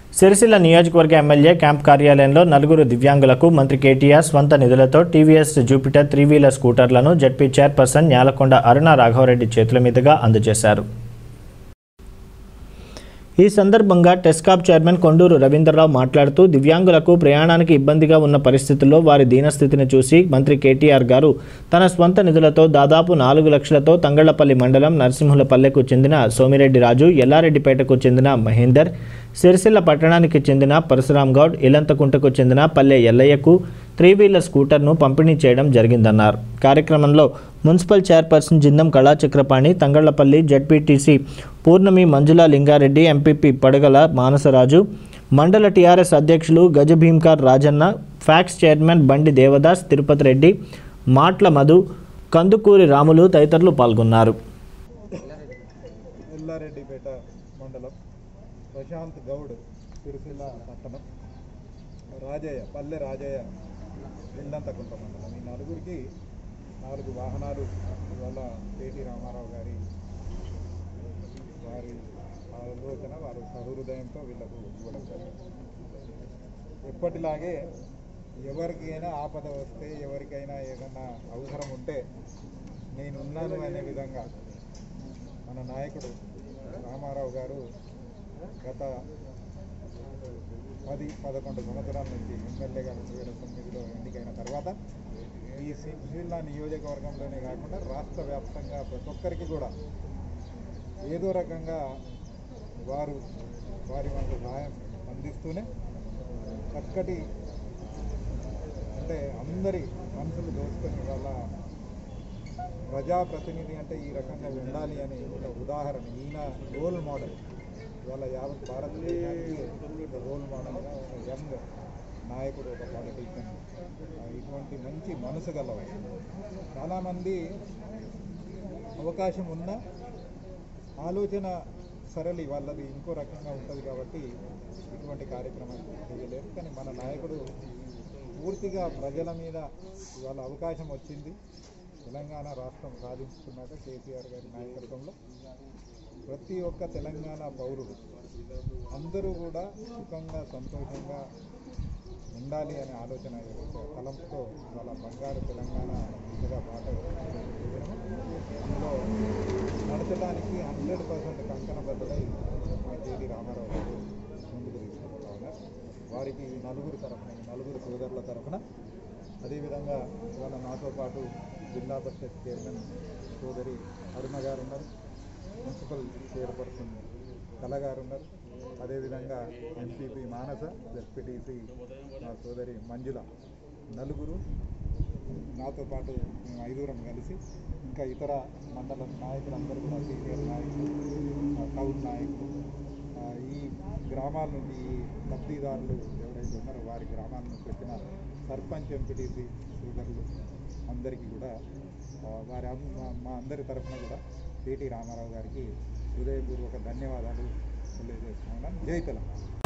సిరిసిల్ల నియోజకవర్గ MLA camp కార్యాలయంలో నలుగురు దివ్యాంగులకు మంత్రి కేటీఆర్ స్వంత నిధులతో టీవీఎస్ జూపిటర్ త్రీ వీలర్ స్కూటర్లను జడ్పీ చైర్పర్సన్ న్యాలకొండ అరుణ రాఘవరెడ్డి చేతుల మీదుగా అందజేశారు ఈ సందర్భంగా టెస్కాప్ చైర్మన్ కొండూరు రవీంద్రరావు మాట్లాడుతూ దివ్యాంగులకు ప్రయాణానికి ఇబ్బందిగా ఉన్న పరిస్థితుల్లో వారి దీనస్థితిని చూసి మంత్రి కేటీఆర్ గారు తన స్వంత నిధులతో దాదాపు నాలుగు లక్షలతో తంగళ్లపల్లి మండలం నరసింహులపల్లెకు చెందిన సోమిరెడ్డి రాజు ఎల్లారెడ్డిపేటకు చెందిన మహేందర్ సిరిసిల్ల పట్టణానికి చెందిన పరశురాం గౌడ్ ఇలంతకుంటకు చెందిన పల్లె ఎల్లయ్యకు త్రీ వీలర్ స్కూటర్ను పంపిణీ చేయడం జరిగిందన్నారు కార్యక్రమంలో municipal chairperson Jindam Kalachakrapani Thangallapalli ZPTC Poornami Manjula Lingareddy MPP Padagala Manasaraju మండల టీఆర్ఎస్ అధ్యక్షులు గజభీంకర్ రాజన్న ఫ్యాక్స్ చైర్మన్ బండి దేవదాస్ తిరుపతి రెడ్డి మాట్ల మధు కందుకూరి రాములు తదితరులు పాల్గొన్నారు ఎల్లారెడ్డిపేట మండలం ప్రశాంత్ గౌడ్ సిరిసిల్ల పట్టణం రాజయ్య పల్లె రాజయ్య ఇల్లంతకుంట మండలం ఈ నలుగురికి నాలుగు వాహనాలు ఇవాళ కేటీ రామారావు గారి వారి ఆలోచన వారి సహృదయంతో వీళ్ళకు ఇవ్వడం జరిగింది ఎప్పటిలాగే ఎవరికైనా ఆపద వస్తే ఎవరికైనా ఏదైనా అవసరం ఉంటే నేనున్నాను అనే విధంగా మన నాయకుడు రామారావు గారు గత పది పదకొండు సంవత్సరాల నుంచి ఎమ్మెల్యేగా రెండు వేల తొమ్మిదిలో ఎన్నికైన తర్వాత ఈ సిరిసిల్ల నియోజకవర్గంలోనే కాకుండా రాష్ట్ర వ్యాప్తంగా ప్రతి ఒక్కరికి కూడా ఏదో రకంగా వారు వారి వంతు సహాయం అందిస్తూనే చక్కటి అంటే అందరి మనసులు దోచుకొని వాళ్ళ ప్రజాప్రతినిధి అంటే ఈ రకంగా ఉండాలి అని ఒక ఉదాహరణ ఈయన రోల్ మోడల్ ఇవాళ యావత్ భారతదేశానికి ఒక రోల్ మోడల్గా ఒక యంగ్ నాయకుడు ఒక పాలిటీషియన్ ఇటువంటి మంచి మనసు గలవాడు చాలామంది అవకాశం ఉన్న ఆలోచన సరళి వాళ్ళది ఇంకో రకంగా ఉంటుంది కాబట్టి ఇటువంటి కార్యక్రమాలు చేయలేరు కానీ మన నాయకుడు పూర్తిగా ప్రజల మీద ఇవాళ అవకాశం వచ్చింది తెలంగాణ రాష్ట్రం సాధించుకున్నాక కేసీఆర్ గారి నాయకత్వంలో ప్రతి ఒక్క తెలంగాణ పౌరుడు అందరూ కూడా సుఖంగా సంతోషంగా ఉండాలి అనే ఆలోచన ఏదైతే తలంపుతో వాళ్ళ బంగారు తెలంగాణ దిశగా బాట వేయడము, అందులో నడచడానికి హండ్రెడ్ పర్సెంట్ కంకణబద్ధులై మా కేటీ రామారావు గారు ముందుకు తీసుకుపోతా ఉన్నారు వారికి ఈ నలుగురు తరఫున ఈ నలుగురు సోదరుల తరఫున అదేవిధంగా ఇవాళ నాతో పాటు జిల్లా పరిషత్ చైర్మన్ సోదరి అరుణ గారు ఉన్నారు మున్సిపల్ చైర్పర్సన్ కళ గారు ఉన్నారు అదేవిధంగా ఎంపీపీ మానస జెడ్పీటీసీ మా సోదరి మంజుల నలుగురు నాతో పాటు మేము ఐదుగురం కలిసి ఇంకా ఇతర మండల నాయకులందరూ కూడా సీనియర్ నాయకులు ఆ, టౌన్ నాయకులు ఆ, ఈ గ్రామాల నుండి ఈ లబ్ధిదారులు ఎవరైతే ఉన్నారో వారి గ్రామాల నుంచి వచ్చిన సర్పంచ్ ఎంపీటీసీ సోదరులు అందరికీ కూడా ఆ, వారి అం- మా- మా అందరి తరఫున కూడా కేటీ రామారావు గారికి హృదయపూర్వక ధన్యవాదాలు తెలియజేస్తున్నాను జై తెలంగాణ